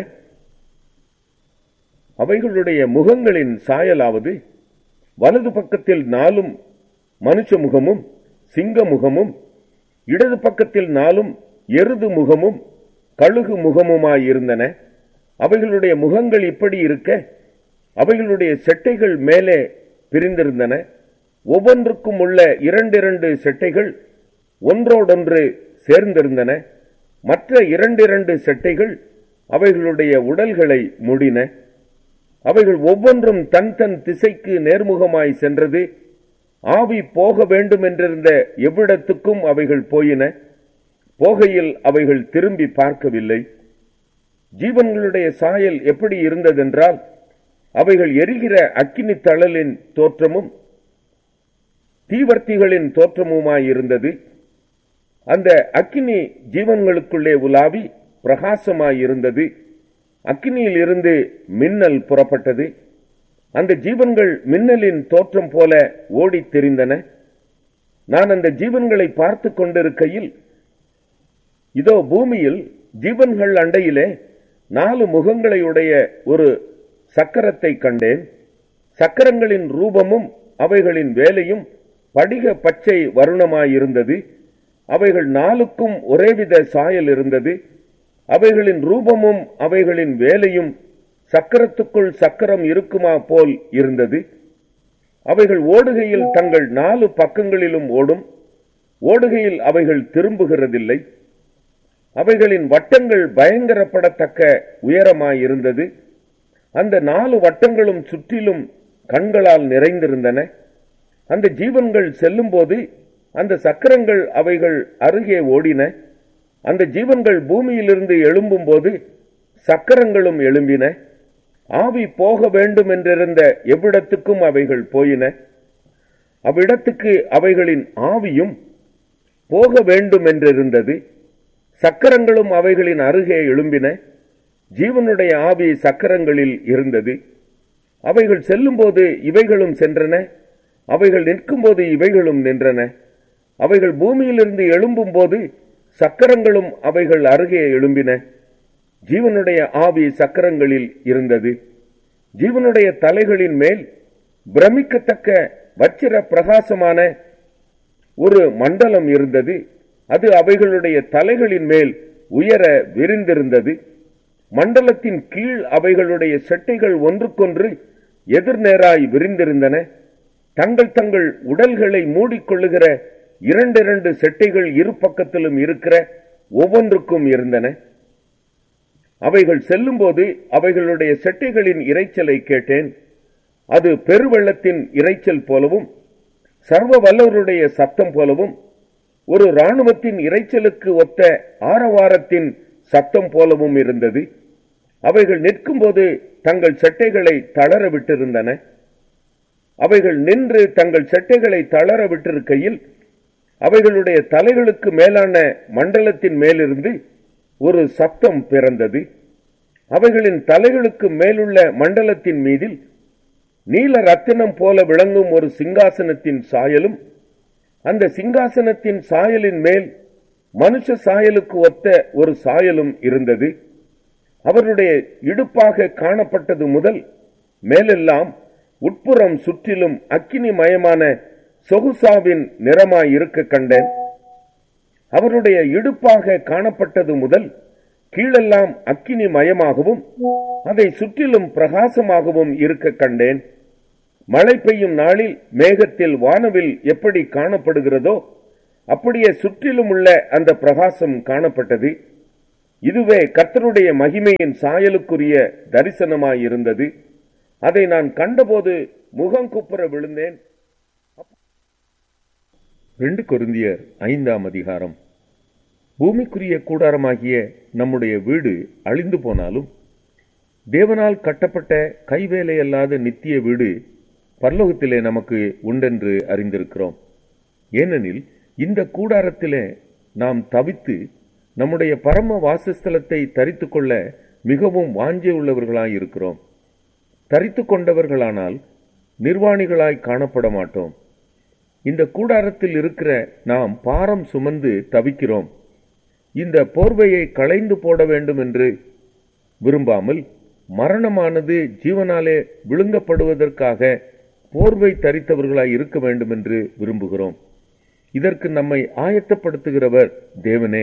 அவைகளுடைய முகங்களின் சாயலாவது வலது பக்கத்தில் நாலும் மனுஷ முகமும் சிங்க முகமும் இடது பக்கத்தில் நாலும் எருது முகமும் கழுகு முகமுமாயிருந்தன அவைகளுடைய முகங்கள் இப்படி இருக்க அவைகளுடைய செட்டைகள் மேலே பிரிந்திருந்தன ஒவ்வொன்றுக்கும் உள்ள இரண்டிரண்டு செட்டைகள் ஒன்றோடொன்று சேர்ந்திருந்தன மற்ற இரண்டிரண்டு செட்டைகள் அவைகளுடைய உடல்களை மூடின அவைகள் ஒவ்வொன்றும் தன் தன் திசைக்கு நேர்முகமாய் சென்றது ஆவி போக வேண்டும் என்றிருந்த எவ்விடத்துக்கும் அவைகள் போயின போகையில் அவைகள் திரும்பி பார்க்கவில்லை ஜீவன்களுடைய சாயல் எப்படி இருந்ததென்றால் அவைகள் எரிகிற அக்கினி தழலின் தோற்றமும் தீவர்த்திகளின் தோற்றமுமாயிருந்தது அந்த அக்கினி ஜீவன்களுக்குள்ளே உலாவி பிரகாசமாயிருந்தது அக்கினியில் இருந்து மின்னல் புறப்பட்டது அந்த ஜீவன்கள் மின்னலின் தோற்றம் போல ஓடித் தெரிந்தன நான் அந்த ஜீவன்களை பார்த்து கொண்டிருக்கையில் இதோ பூமியில் ஜீவன்கள் அண்டையிலே நாலு முகங்களையுடைய ஒரு சக்கரத்தை கண்டேன் சக்கரங்களின் ரூபமும் அவைகளின் வேலையும் படிக பச்சை வருணமாயிருந்தது அவைகள் நாலுக்கும் ஒரேவித சாயல் இருந்தது அவைகளின் ரூபமும் அவைகளின் வேலையும் சக்கரத்துக்குள் சக்கரம் இருக்குமா போல் இருந்தது அவைகள் ஓடுகையில் தங்கள் நாலு பக்கங்களிலும் ஓடும் ஓடுகையில் அவைகள் திரும்புகிறதில்லை அவைகளின் வட்டங்கள் பயங்கரப்படத்தக்க உயரமாயிருந்தது அந்த நாலு வட்டங்களும் சுற்றிலும் கண்களால் நிறைந்திருந்தன அந்த ஜீவன்கள் செல்லும்போது அந்த சக்கரங்கள் அவைகள் அருகே ஓடின அந்த ஜீவன்கள் பூமியிலிருந்து எழும்பும்போது சக்கரங்களும் எழும்பின ஆவி போக வேண்டும் என்றிருந்த எவ்விடத்துக்கும் அவைகள் போயின அவ்விடத்துக்கு அவைகளின் ஆவியும் போக வேண்டும் என்றிருந்தது சக்கரங்களும் அவைகளின் அருகே எழும்பின ஜீவனுடைய ஆவி சக்கரங்களில் இருந்தது அவைகள் செல்லும்போது இவைகளும் சென்றன அவைகள் நிற்கும்போது இவைகளும் நின்றன அவைகள் பூமியிலிருந்து எழும்பும் போது சக்கரங்களும் அவைகள் அருகே எழும்பின ஜீவனுடைய ஆவி சக்கரங்களில் இருந்தது ஜீவனுடைய தலைகளின் மேல் பிரமிக்கத்தக்க வச்சிர பிரகாசமான ஒரு மண்டலம் இருந்தது அது அவைகளுடைய தலைகளின் மேல் உயர விரிந்திருந்தது மண்டலத்தின் கீழ் அவைகளுடைய செட்டைகள் ஒன்றுக்கொன்று எதிர்நேராய் விரிந்திருந்தன தங்கள் தங்கள் உடல்களை மூடிக்கொள்ளுகிற இரண்டிரண்டு செட்டைகள் இரு பக்கத்திலும் இருக்கிற ஒவ்வொன்றுக்கும் இருந்தன அவைகள் செல்லும்போது அவைகளுடைய செட்டைகளின் இரைச்சலை கேட்டேன் அது பெருவெள்ளத்தின் இரைச்சல் போலவும் சர்வ வல்லவருடைய சத்தம் போலவும் ஒரு இராணுவத்தின் இரைச்சலுக்கு ஒத்த ஆரவாரத்தின் சத்தம் போலவும் இருந்தது அவைகள் நிற்கும்போது தங்கள் செட்டைகளை தளர விட்டிருந்தன அவைகள் நின்று தங்கள் செட்டைகளை தளர விட்டிருக்கையில் அவைகளுடைய தலைகளுக்கு மேலான மண்டலத்தின் மேலிருந்து ஒரு சத்தம் பிறந்தது அவைகளின் தலைகளுக்கு மேலுள்ள மண்டலத்தின் மீதில் நீல ரத்தினம் போல விளங்கும் ஒரு சிங்காசனத்தின் சாயலும் அந்த சிங்காசனத்தின் சாயலின் மேல் மனுஷ சாயலுக்கு ஒத்த ஒரு சாயலும் இருந்தது அவருடைய இடுப்பாக காணப்பட்டது முதல் மேலெல்லாம் உட்புறம் சுற்றிலும் அக்கினி மயமான சொகுசாவின் நிறமாய் இருக்க கண்டேன் அவருடைய இடுப்பாக காணப்பட்டது முதல் கீழெல்லாம் அக்கினி மயமாகவும் அதை சுற்றிலும் பிரகாசமாகவும் இருக்க கண்டேன் மழை பெய்யும் நாளில் மேகத்தில் வானவில் எப்படி காணப்படுகிறதோ அப்படியே சுற்றிலும் உள்ள அந்த பிரகாசம் காணப்பட்டது இதுவே கர்த்தருடைய மகிமையின் சாயலுக்குரிய தரிசனமாயிருந்தது அதை நான் கண்டபோது முகங்குப்புற விழுந்தேன் ரெண்டு கொருந்தியர் ஐந்தாம் அதிகாரம் பூமிக்குரிய கூடாரமாகிய நம்முடைய வீடு அழிந்து போனாலும் தேவனால் கட்டப்பட்ட கைவேலையல்லாத நித்திய வீடு பரலோகத்திலே நமக்கு உண்டென்று அறிந்திருக்கிறோம் ஏனெனில் இந்த கூடாரத்திலே நாம் தவித்து நம்முடைய பரம வாசஸ்தலத்தை தரித்து கொள்ள மிகவும் வாஞ்சை உள்ளவர்களாய் இருக்கிறோம் தரித்து கொண்டவர்களானால் நிர்வாணிகளாய் காணப்பட மாட்டோம் இந்த கூடாரத்தில் இருக்கிற நாம் பாரம் சுமந்து தவிக்கிறோம் இந்த போர்வையை களைந்து போட வேண்டும் என்று விரும்பாமல் மரணமானது ஜீவனாலே விழுங்கப்படுவதற்காக போர்வை தரித்தவர்களாய் இருக்க வேண்டும் என்று விரும்புகிறோம் இதற்கு நம்மை ஆயத்தப்படுத்துகிறவர் தேவனே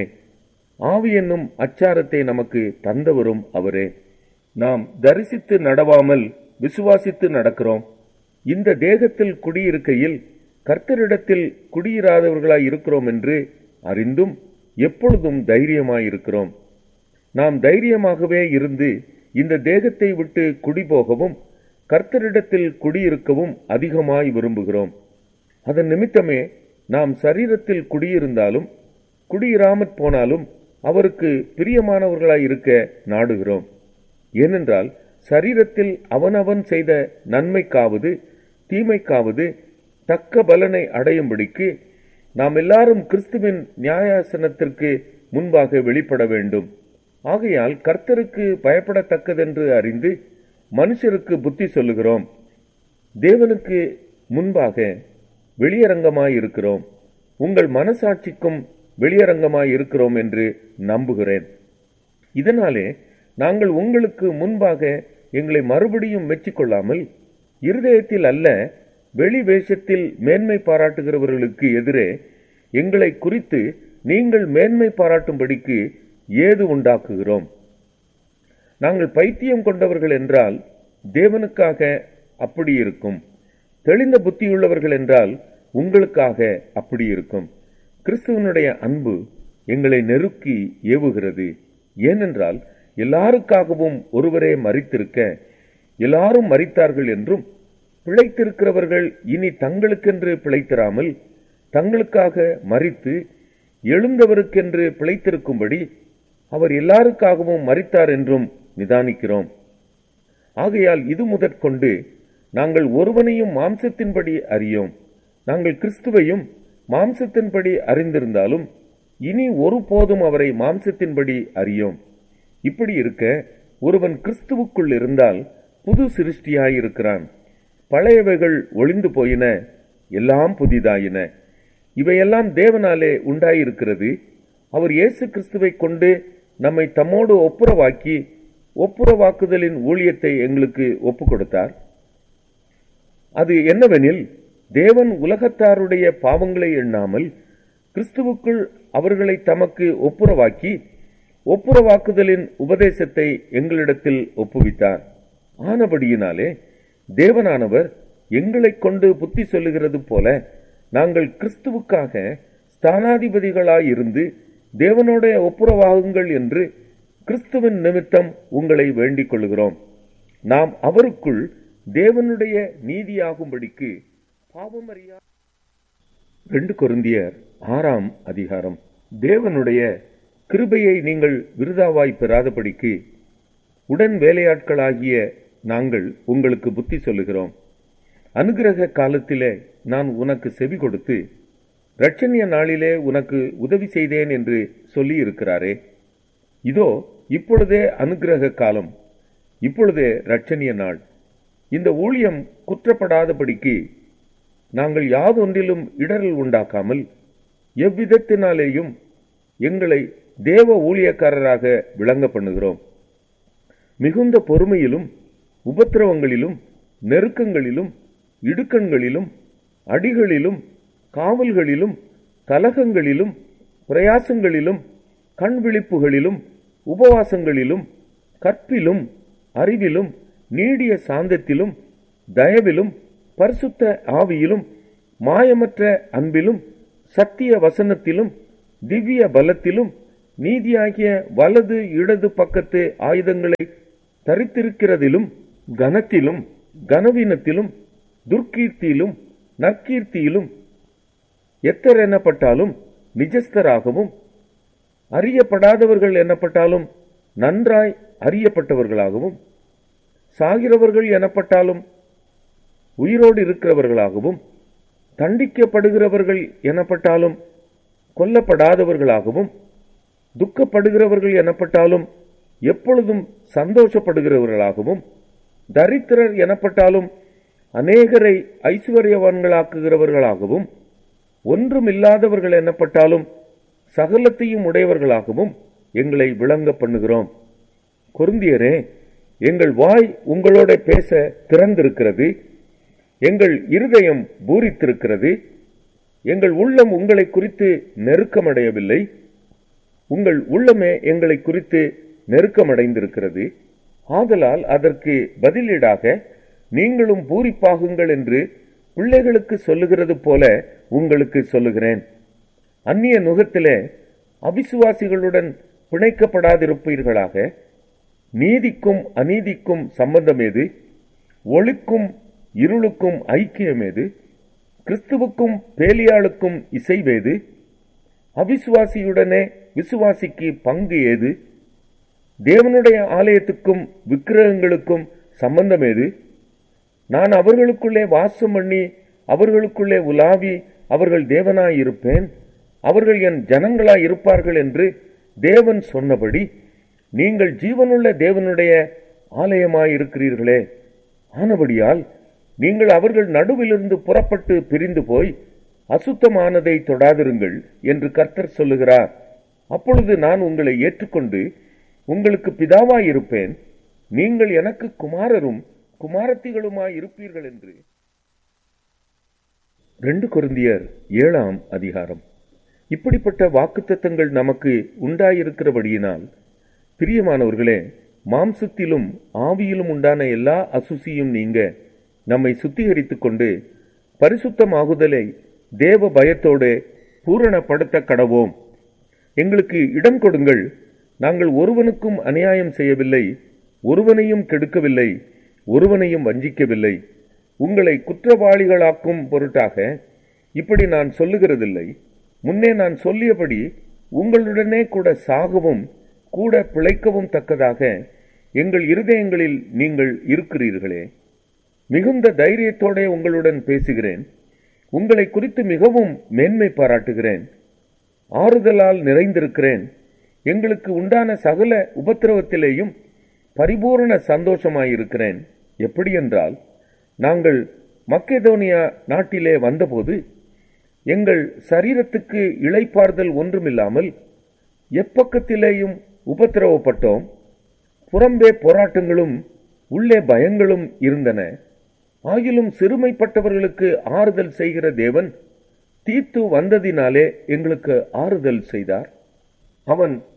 ஆவி என்னும் அச்சாரத்தை நமக்கு தந்தவரும் அவரே நாம் தரிசித்து நடவாமல் விசுவாசித்து நடக்கிறோம் இந்த தேகத்தில் குடியிருக்கையில் கர்த்தரிடத்தில் குடியிராதவர்களாய் இருக்கிறோம் என்று அறிந்தும் எப்பொழுதும் தைரியமாயிருக்கிறோம் நாம் தைரியமாகவே இருந்து இந்த தேகத்தை விட்டு குடிபோகவும் கர்த்தரிடத்தில் குடியிருக்கவும் அதிகமாய் விரும்புகிறோம் அதன் நிமித்தமே நாம் சரீரத்தில் குடியிருந்தாலும் குடியிராமற் போனாலும் அவருக்கு பிரியமானவர்களாய் இருக்க நாடுகிறோம் ஏனென்றால் சரீரத்தில் அவனவன் செய்த நன்மைக்காவது தீமைக்காவது தக்க பலனை அடையும்படிக்கு நாம் எல்லாரும் கிறிஸ்துவின் நியாயாசனத்திற்கு முன்பாக வெளிப்பட வேண்டும் ஆகையால் கர்த்தருக்கு பயப்படத்தக்கதென்று அறிந்து மனுஷருக்கு புத்தி சொல்லுகிறோம் தேவனுக்கு முன்பாக வெளியரங்கமாய் இருக்கிறோம் உங்கள் மனசாட்சிக்கும் வெளியரங்கமாய் இருக்கிறோம் என்று நம்புகிறேன் இதனாலே நாங்கள் உங்களுக்கு முன்பாக எங்களை மறுபடியும் மெச்சிக்கொள்ளாமல் இருதயத்தில் அல்ல வெளி வேஷத்தில் மேன்மை பாராட்டுகிறவர்களுக்கு எதிரே எங்களை குறித்து நீங்கள் மேன்மை பாராட்டும்படிக்கு ஏது உண்டாக்குகிறோம் நாங்கள் பைத்தியம் கொண்டவர்கள் என்றால் தேவனுக்காக அப்படி இருக்கும் தெளிந்த புத்தியுள்ளவர்கள் என்றால் உங்களுக்காக அப்படி இருக்கும் கிறிஸ்துவனுடைய அன்பு எங்களை நெருக்கி ஏவுகிறது ஏனென்றால் எல்லாருக்காகவும் ஒருவரே மறித்திருக்க எல்லாரும் மறித்தார்கள் என்றும் பிழைத்திருக்கிறவர்கள் இனி தங்களுக்கென்று பிழைத்திராமல் தங்களுக்காக மறித்து எழுந்தவருக்கென்று பிழைத்திருக்கும்படி அவர் எல்லாருக்காகவும் மறித்தார் என்றும் நிதானிக்கிறோம் ஆகையால் இது முதற்கொண்டு நாங்கள் ஒருவனையும் மாம்சத்தின்படி அறியோம் நாங்கள் கிறிஸ்துவையும் மாம்சத்தின்படி அறிந்திருந்தாலும் இனி ஒருபோதும் அவரை மாம்சத்தின்படி அறியோம் இப்படி இருக்க ஒருவன் கிறிஸ்துவுக்குள் இருந்தால் புது சிருஷ்டியாயிருக்கிறான் பழையவைகள் ஒளிந்து போயின எல்லாம் புதிதாயின இவையெல்லாம் தேவனாலே உண்டாயிருக்கிறது அவர் இயேசு கிறிஸ்துவை கொண்டு நம்மை தம்மோடு ஒப்புரவாக்கி ஒப்புரவாக்குதலின் ஊழியத்தை எங்களுக்கு ஒப்புக் கொடுத்தார் அது என்னவெனில் தேவன் உலகத்தாருடைய பாவங்களை எண்ணாமல் கிறிஸ்துவுக்குள் அவர்களை தமக்கு ஒப்புரவாக்கி ஒப்புரவாக்குதலின் உபதேசத்தை எங்களிடத்தில் ஒப்புவித்தார் ஆனபடியினாலே தேவனானவர் எங்களைக் கொண்டு புத்தி சொல்லுகிறது போல நாங்கள் கிறிஸ்துவுக்காக ஸ்தானாதிபதிகளாயிருந்து தேவனோட ஒப்புரவாகுங்கள் என்று கிறிஸ்துவின் நிமித்தம் உங்களை வேண்டிக் கொள்கிறோம் நாம் அவருக்குள் தேவனுடைய நீதியாகும்படிக்கு பாவமறியா ரெண்டு கொருந்தியர் ஆறாம் அதிகாரம் தேவனுடைய கிருபையை நீங்கள் விருதாவாய் பெறாதபடிக்கு உடன் வேலையாட்களாகிய நாங்கள் உங்களுக்கு புத்தி சொல்லுகிறோம் அனுகிரக காலத்திலே நான் உனக்கு செவி கொடுத்து இரட்சணிய நாளிலே உனக்கு உதவி செய்தேன் என்று சொல்லி இருக்கிறாரே இதோ இப்பொழுதே அனுகிரக காலம் இப்பொழுதே இரட்சணிய நாள் இந்த ஊழியம் குற்றப்படாதபடிக்கு நாங்கள் யாதொன்றிலும் இடரல் உண்டாக்காமல் எவ்விதத்தினாலேயும் எங்களை தேவ ஊழியக்காரராக விளங்க பண்ணுகிறோம் மிகுந்த பொறுமையிலும் உபத்திரவங்களிலும் நெருக்கங்களிலும் இடுக்கண்களிலும் அடிகளிலும் காவல்களிலும் கலகங்களிலும் பிரயாசங்களிலும் கண் விழிப்புகளிலும் உபவாசங்களிலும் கற்பிலும் அறிவிலும் நீடிய சாந்தத்திலும் தயவிலும் பரிசுத்த ஆவியிலும் மாயமற்ற அன்பிலும் சத்திய வசனத்திலும் திவ்ய பலத்திலும் நீதியாகிய வலது இடது பக்கத்து ஆயுதங்களை தரித்திருக்கிறதிலும் கனத்திலும் கனவீனத்திலும் துர்க்கீர்த்தியிலும் நற்கீர்த்தியிலும் எத்தர் எனப்பட்டாலும் நிஜஸ்தராகவும் அறியப்படாதவர்கள் எனப்பட்டாலும் நன்றாய் அறியப்பட்டவர்களாகவும் சாகிறவர்கள் எனப்பட்டாலும் உயிரோடு இருக்கிறவர்களாகவும் தண்டிக்கப்படுகிறவர்கள் எனப்பட்டாலும் கொல்லப்படாதவர்களாகவும் துக்கப்படுகிறவர்கள் எனப்பட்டாலும் எப்பொழுதும் சந்தோஷப்படுகிறவர்களாகவும் தரித்திரர் எனப்பட்டாலும் அநேகரை ஐஸ்வர்யவான்களாக்குகிறவர்களாகவும் ஒன்றுமில்லாதவர்கள் எனப்பட்டாலும் சகலத்தையும் உடையவர்களாகவும் எங்களை விளங்க பண்ணுகிறோம் கொருந்தியரே எங்கள் வாய் உங்களோட பேச திறந்திருக்கிறது எங்கள் இருதயம் பூரித்திருக்கிறது எங்கள் உள்ளம் உங்களை குறித்து நெருக்கமடையவில்லை உங்கள் உள்ளமே எங்களை குறித்து நெருக்கமடைந்திருக்கிறது ஆதலால் அதற்கு பதிலீடாக நீங்களும் பூரிப்பாகுங்கள் என்று பிள்ளைகளுக்கு சொல்லுகிறது போல உங்களுக்கு சொல்லுகிறேன் அந்நிய நுகத்திலே அவிசுவாசிகளுடன் பிணைக்கப்படாதிருப்பீர்களாக நீதிக்கும் அநீதிக்கும் சம்பந்தம் ஏது ஒளிக்கும் இருளுக்கும் ஐக்கியம் ஏது கிறிஸ்துவுக்கும் பேலியாளுக்கும் இசைவேது அவிசுவாசியுடனே விசுவாசிக்கு பங்கு ஏது தேவனுடைய ஆலயத்துக்கும் விக்கிரகங்களுக்கும் சம்பந்தம் ஏது நான் அவர்களுக்குள்ளே வாசம் பண்ணி அவர்களுக்குள்ளே உலாவி அவர்கள் தேவனாய் இருப்பேன் அவர்கள் என் ஜனங்களாய் இருப்பார்கள் என்று தேவன் சொன்னபடி நீங்கள் ஜீவனுள்ள தேவனுடைய ஆலயமாய் இருக்கிறீர்களே ஆனபடியால் நீங்கள் அவர்கள் நடுவிலிருந்து புறப்பட்டு பிரிந்து போய் அசுத்தமானதை தொடாதிருங்கள் என்று கர்த்தர் சொல்லுகிறார் அப்பொழுது நான் உங்களை ஏற்றுக்கொண்டு உங்களுக்கு பிதாவாய் இருப்பேன் நீங்கள் எனக்கு குமாரரும் குமாரத்திகளுமாய் இருப்பீர்கள் என்று ரெண்டு கொருந்தியர் ஏழாம் அதிகாரம் இப்படிப்பட்ட வாக்குத்தத்தங்கள் நமக்கு உண்டாயிருக்கிறபடியினால் பிரியமானவர்களே மாம்சத்திலும் ஆவியிலும் உண்டான எல்லா அசுசியும் நீங்க நம்மை சுத்திகரித்துக் கொண்டு பரிசுத்தமாகுதலை தேவ பயத்தோடு பூரணப்படுத்த கடவோம் எங்களுக்கு இடம் கொடுங்கள் நாங்கள் ஒருவனுக்கும் அநியாயம் செய்யவில்லை ஒருவனையும் கெடுக்கவில்லை ஒருவனையும் வஞ்சிக்கவில்லை உங்களை குற்றவாளிகளாக்கும் பொருட்டாக இப்படி நான் சொல்லுகிறதில்லை முன்னே நான் சொல்லியபடி உங்களுடனே கூட சாகவும் கூட பிழைக்கவும் தக்கதாக எங்கள் இருதயங்களில் நீங்கள் இருக்கிறீர்களே மிகுந்த தைரியத்தோட உங்களுடன் பேசுகிறேன் உங்களை குறித்து மிகவும் மேன்மை பாராட்டுகிறேன் ஆறுதலால் நிறைந்திருக்கிறேன் எங்களுக்கு உண்டான சகல உபத்திரவத்திலேயும் பரிபூரண சந்தோஷமாயிருக்கிறேன் எப்படியென்றால் நாங்கள் மக்கெதோனியா நாட்டிலே வந்தபோது எங்கள் சரீரத்துக்கு இளைப்பாறுதல் ஒன்றுமில்லாமல் எப்பக்கத்திலேயும் உபத்திரவப்பட்டோம் புறம்பே போராட்டங்களும் உள்ளே பயங்களும் இருந்தன ஆகிலும் சிறுமைப்பட்டவர்களுக்கு ஆறுதல் செய்கிற தேவன் தீத்து வந்ததினாலே எங்களுக்கு ஆறுதல் செய்தார் அவன்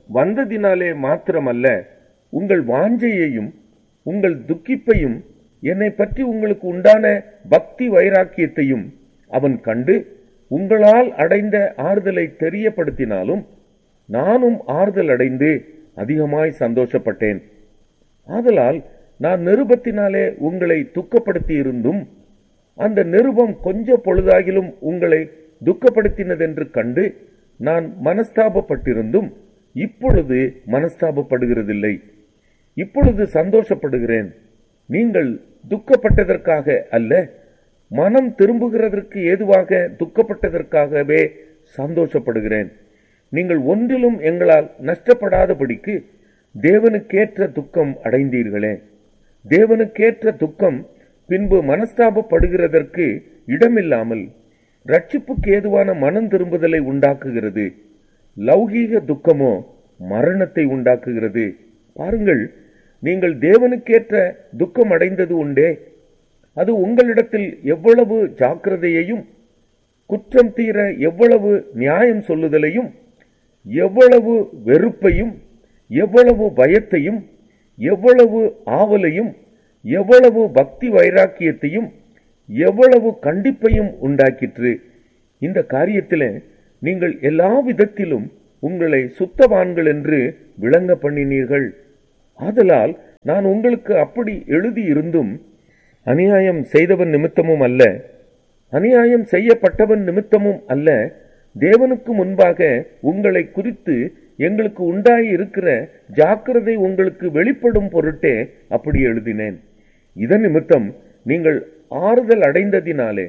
வந்ததினாலே மாத்திரமல்ல உங்கள் வாஞ்சையையும் உங்கள் துக்கிப்பையும் என்னை பற்றி உங்களுக்கு உண்டான பக்தி வைராக்கியத்தையும் அவன் கண்டு உங்களால் அடைந்த ஆறுதலை தெரியப்படுத்தினாலும் நானும் ஆறுதல் அடைந்து அதிகமாய் சந்தோஷப்பட்டேன் ஆதலால் நான் நிருபத்தினாலே உங்களை துக்கப்படுத்தி இருந்தும் அந்த நிருபம் கொஞ்ச பொழுதாகிலும் உங்களை துக்கப்படுத்தினதென்று கண்டு நான் மனஸ்தாபப்பட்டிருந்தும் இப்பொழுது மனஸ்தாபப்படுகிறதில்லை இப்பொழுது சந்தோஷப்படுகிறேன் நீங்கள் துக்கப்பட்டதற்காக அல்ல மனம் திரும்புகிறதற்கு ஏதுவாக துக்கப்பட்டதற்காகவே சந்தோஷப்படுகிறேன் நீங்கள் ஒன்றிலும் எங்களால் நஷ்டப்படாதபடிக்கு தேவனுக்கேற்ற துக்கம் அடைந்தீர்களே தேவனுக்கேற்ற துக்கம் பின்பு மனஸ்தாபப்படுகிறதற்கு இடமில்லாமல் ரட்சிப்புக்கு ஏதுவான மனம் திரும்புதலை உண்டாக்குகிறது லௌகீக துக்கமோ மரணத்தை உண்டாக்குகிறது பாருங்கள் நீங்கள் தேவனுக்கேற்ற துக்கம் அடைந்தது உண்டே அது உங்களிடத்தில் எவ்வளவு ஜாக்கிரதையையும் குற்றம் தீர எவ்வளவு நியாயம் சொல்லுதலையும் எவ்வளவு வெறுப்பையும் எவ்வளவு பயத்தையும் எவ்வளவு ஆவலையும் எவ்வளவு பக்தி வைராக்கியத்தையும் எவ்வளவு கண்டிப்பையும் உண்டாக்கிற்று இந்த காரியத்திலே நீங்கள் எல்லா விதத்திலும் உங்களை சுத்தவான்கள் என்று விளங்க பண்ணினீர்கள் ஆதலால் நான் உங்களுக்கு அப்படி எழுதியிருந்தும் அநியாயம் செய்தவன் நிமித்தமும் அல்ல அநியாயம் செய்யப்பட்டவன் நிமித்தமும் அல்ல தேவனுக்கு முன்பாக உங்களை குறித்து எங்களுக்கு உண்டாகி இருக்கிற ஜாக்கிரதை உங்களுக்கு வெளிப்படும் பொருட்டே அப்படி எழுதினேன் இதன் நிமித்தம் நீங்கள் ஆறுதல் அடைந்ததினாலே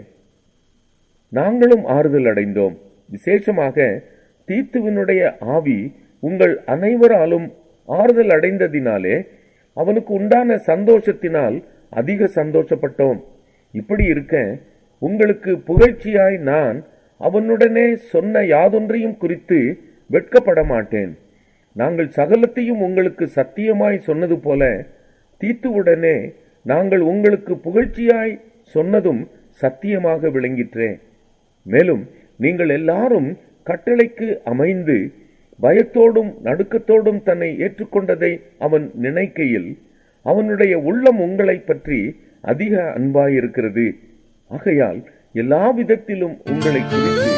நாங்களும் ஆறுதல் அடைந்தோம் விசேஷமாக தீத்துவினுடைய ஆவி உங்கள் அனைவராலும் ஆறுதல் அடைந்ததினாலே அவனுக்கு உண்டான சந்தோஷத்தினால் அதிக சந்தோஷப்பட்டோம் இப்படி இருக்க உங்களுக்கு புகழ்ச்சியாய் நான் அவனுடனே சொன்ன யாதொன்றையும் குறித்து வெட்கப்பட மாட்டேன் நாங்கள் சகலத்தையும் உங்களுக்கு சத்தியமாய் சொன்னது போல தீத்துவுடனே நாங்கள் உங்களுக்கு புகழ்ச்சியாய் சொன்னதும் சத்தியமாக விளங்கிற்றே மேலும் நீங்கள் எல்லாரும் கட்டளைக்கு அமைந்து பயத்தோடும் நடுக்கத்தோடும் தன்னை ஏற்றுக்கொண்டதை அவன் நினைக்கையில் அவனுடைய உள்ளம் உங்களை பற்றி அதிக அன்பாயிருக்கிறது ஆகையால் எல்லா விதத்திலும் உங்களை குறித்து